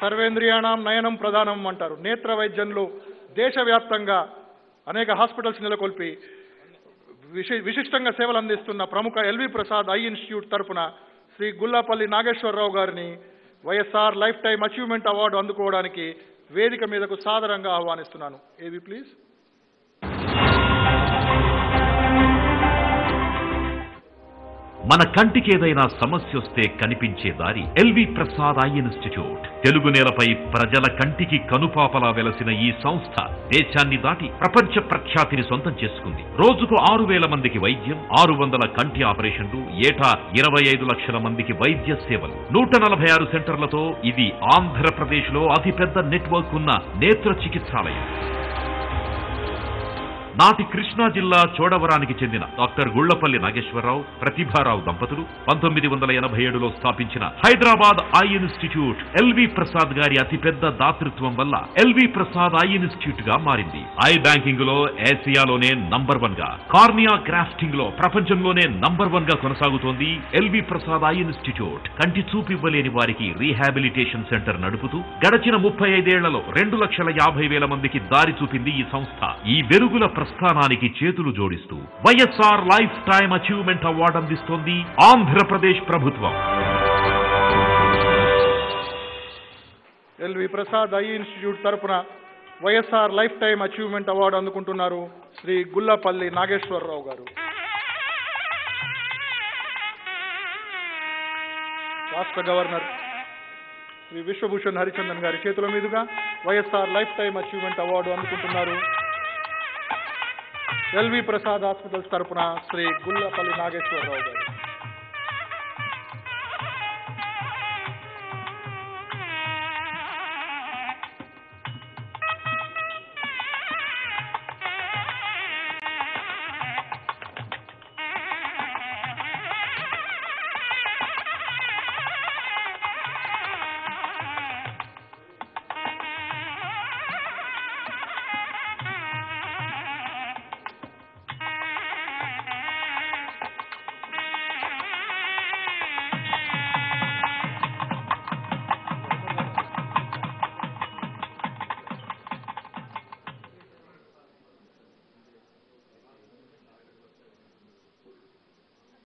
సర్వేంద్రియాణం నయనం ప్రధానం అంటారు నేత్ర వైద్యంలో దేశవ్యాప్తంగా అనేక హాస్పిటల్స్ నెలకొల్పి విశి విశిష్టంగా సేవలు అందిస్తున్న ప్రముఖ ఎల్వి ప్రసాద్ ఐ ఇన్స్టిట్యూట్ తరపున శ్రీ గుల్లాపల్లి నాగేశ్వరరావు గారిని YSR life time achievement award అందుకోవడానికి వేదిక మీదకు సాదరంగా ఆహ్వానిస్తున్నాను ఏవి ప్లీజ్ మన కంటికి ఏదైనా సమస్య వస్తే కనిపించే దారి ఎల్వి ప్రసాద్ ఐ ఇన్స్టిట్యూట్ తెలుగు నేలపై ప్రజల కంటికి కనుపాపలా వెలసిన ఈ సంస్థ దేశాన్ని దాటి ప్రపంచ ప్రఖ్యాతిని సొంతం చేసుకుంది రోజుకు ఆరు వేల మందికి వైద్యం ఆరు వందల కంటి ఆపరేషన్లు ఏటా ఇరవై ఐదు లక్షల మందికి వైద్య సేవలు నూట నలభై ఆరు సెంటర్లతో ఇది ఆంధ్రప్రదేశ్ లో అతిపెద్ద నెట్వర్క్ ఉన్న నేత్ర చికిత్సాలయం నాటి కృష్ణా జిల్లా చోడవరానికి చెందిన డాక్టర్ గుళ్లపల్లి నాగేశ్వరరావు ప్రతిభారావు దంపతులు పంతొమ్మిది వందల ఎనభై ఏడులో స్థాపించిన హైదరాబాద్ ఐ ఇన్స్టిట్యూట్ ఎల్వి ప్రసాద్ గారి అతిపెద్ద దాతృత్వం వల్ల ఎల్వి ప్రసాద్ ఐ ఇన్స్టిట్యూట్ గా మారింది ఐ బ్యాంకింగ్ లో ఏసియాలోనే నంబర్ వన్ గా కార్నియా గ్రాఫ్టింగ్ లో ప్రపంచంలోనే నంబర్ వన్ గా కొనసాగుతోంది ఎల్వి ప్రసాద్ ఐ ఇన్స్టిట్యూట్ కంటి చూపు ఇవ్వలేని వారికి రీహాబిలిటేషన్ సెంటర్ నడుపుతూ గడచిన ముప్పై ఐదేళ్లలో రెండు లక్షల యాభై వేల మందికి దారి చూపింది ఈ సంస్థ ఈ వెలుగుల ప్రస్థానానికి చేతులు జోడిస్తూ YSR life time achievement award అందిస్తోంది ఆంధ్రప్రదేశ్ ప్రభుత్వం ఎల్వి ప్రసాద్ ఐ ఇన్స్టిట్యూట్ తరపున YSR life time achievement award అందుకుంటున్నారు శ్రీ గుల్లపల్లి నాగేశ్వరరావు గారు రాష్ట్ర గవర్నర్ శ్రీ విశ్వభూషణ్ హరిచందన్ గారి చేతుల మీదుగా YSR life time achievement award అందుకుంటున్నారు ఎల్వి ప్రసాద్ హాస్పిటల్స్ తరపున శ్రీ గుల్లపల్లి నాగేశ్వరరావు గారు